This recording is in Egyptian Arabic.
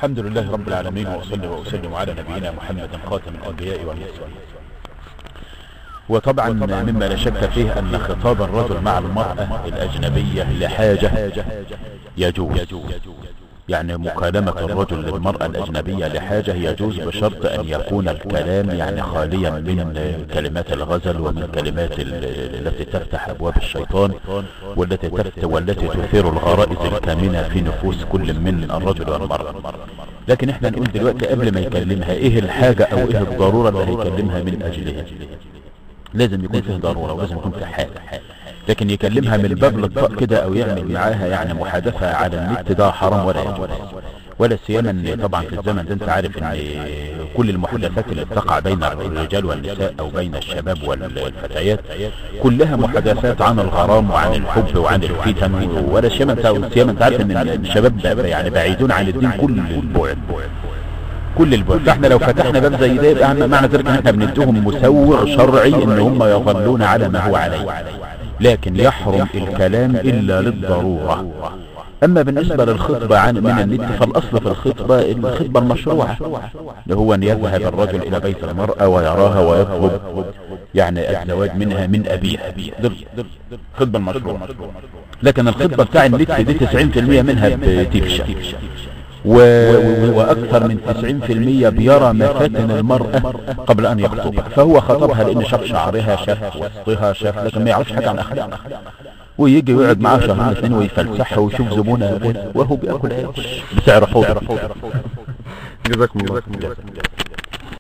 الحمد لله رب العالمين وأصلي وأسلم على نبينا محمد خاتم الأنبياء والمرسلين وطبعا مما لا شك فيه أن خطاب الرجل مع المرأة الأجنبية لحاجة يجوز يعني مكالمة الرجل للمرأة الأجنبية لحاجة يجوز بشرط أن يكون الكلام يعني خاليا من كلمات الغزل ومن كلمات التي تفتح أبواب الشيطان والتي تفت والتي تثير الغرائز الكامنة في نفوس كل من الرجل والمرأة لكن احنا نقول دلوقتي قبل ما يكلمها ايه الحاجة او ايه الضرورة اللي هيكلمها من اجلها لازم يكون فيه ضرورة ولازم يكون فيه حاجة لكن يكلمها من باب للطاق كده او يعمل معاها يعني محادثة على النت ده حرام ولا يجوز ولا سيما ان طبعا في الزمن ده انت عارف ان كل المحادثات اللي بتقع بين الرجال والنساء او بين الشباب والفتيات كلها محادثات عن الغرام وعن الحب وعن الفتن ولا سيما انت سيما انت عارف ان الشباب يعني بعيدون عن الدين كل البعد كل البعد فاحنا لو فتحنا باب زي ده يبقى معنى ذلك ان احنا بنديهم مسوغ شرعي ان هم يظلون على ما هو عليه لكن يحرم الكلام الا للضرورة اما بالنسبة للخطبة عن من النت فالاصل في الخطبة الخطبة المشروعة اللي هو ان يذهب الرجل الى بيت المرأة ويراها ويطلب يعني الزواج منها من ابيها الخطبة المشروعة لكن الخطبة بتاع النت دي 90% منها بتفشل و... واكثر من 90% بيرى مفاتن المرأة قبل ان يخطبها فهو خطبها لان شاف شعرها شاف وسطها شاف لكن ما يعرفش حاجة عن اخلاقها ويجي ويقعد معاه شهرين اثنين ويفلسحها ويشوف زبونها وهو بياكل عيش بسعر حوض جزاكم الله